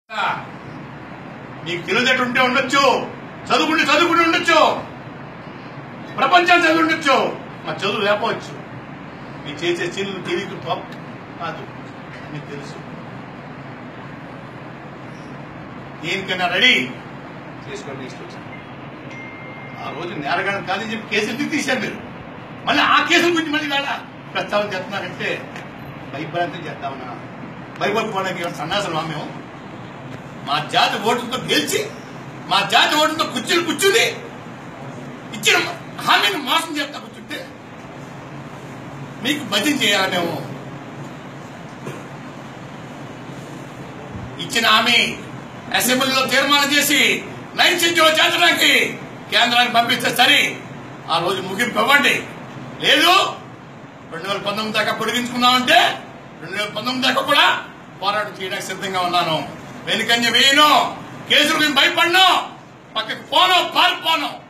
నీకు తెలియదట్టు ఉంటే ఉండొచ్చు చదువుకుంటే చదువుకుంటే ఉండొచ్చు ప్రపంచం చదివి ఉండొచ్చు మా చదువు లేకపోవచ్చు నీ చేసే చిల్లు తెలియదు తప్పు కాదు నీకు తెలుసు దేనికైనా రెడీ చేసుకోండి ఇష్టం వచ్చింది. ఆ రోజు నేరగాడం కాదని చెప్పి కేసులు ఎందుకు తీశారు మీరు మళ్ళీ ఆ కేసుల గురించి మళ్ళీ వేళ ప్రస్తావన చేస్తున్నారంటే భయభ్రాంతి చేద్దామన్నా భయపడిపోవడానికి ఏమైనా సన్నాసులు మేము మా జాతి ఓటుతో గెలిచి మా జాతి ఓటుతో కుర్చీలు కూర్చుని ఇచ్చిన హామీని మోసం చేస్తా కూర్చుంటే మీకు భజన చేయాలి మేము ఇచ్చిన హామీ అసెంబ్లీలో తీర్మానం చేసి నైన్ సెంచులో చేర్చడానికి కేంద్రానికి పంపిస్తే సరే ఆ రోజు ముగింపు ఇవ్వండి లేదు రెండు వేల పంతొమ్మిది దాకా పొడిగించుకున్నామంటే రెండు వేల పంతొమ్మిది దాకా కూడా పోరాటం చేయడానికి సిద్ధంగా ఉన్నాను వెనుకంజ వేయను కేసులు మేము భయపడినా పక్కకి పోను పారిపోను